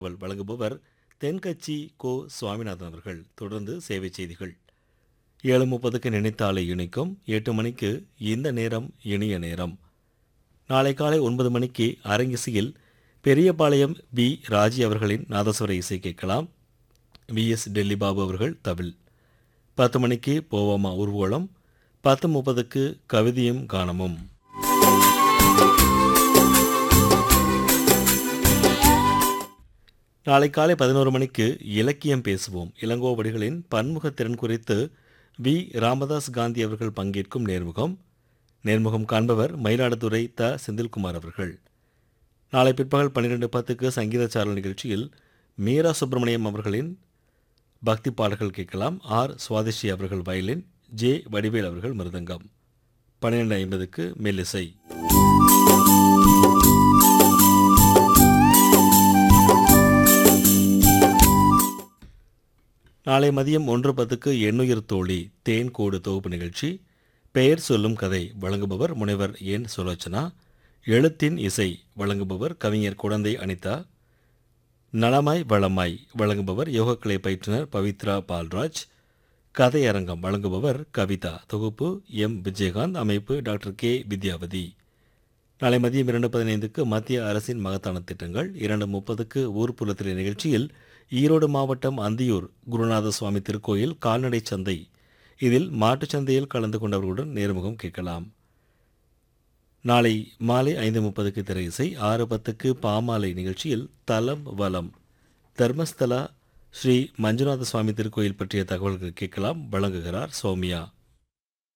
தகவல் வழங்குபவர் தென்கட்சி கோ சுவாமிநாதன் அவர்கள் தொடர்ந்து சேவை செய்திகள் ஏழு முப்பதுக்கு நினைத்தாலே இணைக்கும் எட்டு மணிக்கு இந்த நேரம் இனிய நேரம் நாளை காலை ஒன்பது மணிக்கு அரங்கிசையில் பெரியபாளையம் பி ராஜி அவர்களின் நாதஸ்வர இசை கேட்கலாம் வி எஸ் டெல்லி பாபு அவர்கள் தவில் பத்து மணிக்கு போவாமா ஊர்வலம் பத்து முப்பதுக்கு கவிதையும் கானமும் நாளை காலை பதினோரு மணிக்கு இலக்கியம் பேசுவோம் இளங்கோவடிகளின் பன்முகத்திறன் குறித்து வி ராமதாஸ் காந்தி அவர்கள் பங்கேற்கும் நேர்முகம் நேர்முகம் காண்பவர் மயிலாடுதுறை த செந்தில்குமார் அவர்கள் நாளை பிற்பகல் பன்னிரெண்டு பத்துக்கு சங்கீத சாரல் நிகழ்ச்சியில் மீரா சுப்பிரமணியம் அவர்களின் பக்தி பாடல்கள் கேட்கலாம் ஆர் சுவாதிஷி அவர்கள் வயலின் ஜே வடிவேல் அவர்கள் மிருதங்கம் பன்னிரெண்டு ஐம்பதுக்கு மெல்லிசை நாளை மதியம் ஒன்று பத்துக்கு எண்ணுயிர் தோழி தேன் கோடு தொகுப்பு நிகழ்ச்சி பெயர் சொல்லும் கதை வழங்குபவர் முனைவர் என் சுலோச்சனா எழுத்தின் இசை வழங்குபவர் கவிஞர் குழந்தை அனிதா நலமாய் வளமாய் வழங்குபவர் யோகக்கலை பயிற்றுனர் பவித்ரா பால்ராஜ் கதையரங்கம் வழங்குபவர் கவிதா தொகுப்பு எம் விஜயகாந்த் அமைப்பு டாக்டர் கே வித்யாவதி நாளை மதியம் இரண்டு பதினைந்துக்கு மத்திய அரசின் மகத்தான திட்டங்கள் இரண்டு முப்பதுக்கு ஊர்ப்புலத்திலே நிகழ்ச்சியில் ஈரோடு மாவட்டம் அந்தியூர் குருநாத சுவாமி திருக்கோயில் கால்நடை சந்தை இதில் மாட்டுச் சந்தையில் கலந்து கொண்டவர்களுடன் நேர்முகம் கேட்கலாம் நாளை மாலை ஐந்து முப்பதுக்கு திரை இசை ஆறு பத்துக்கு பாமாலை நிகழ்ச்சியில் தலம் வலம் தர்மஸ்தலா ஸ்ரீ மஞ்சுநாத சுவாமி திருக்கோயில் பற்றிய தகவல்கள் கேட்கலாம் வழங்குகிறார் சௌமியா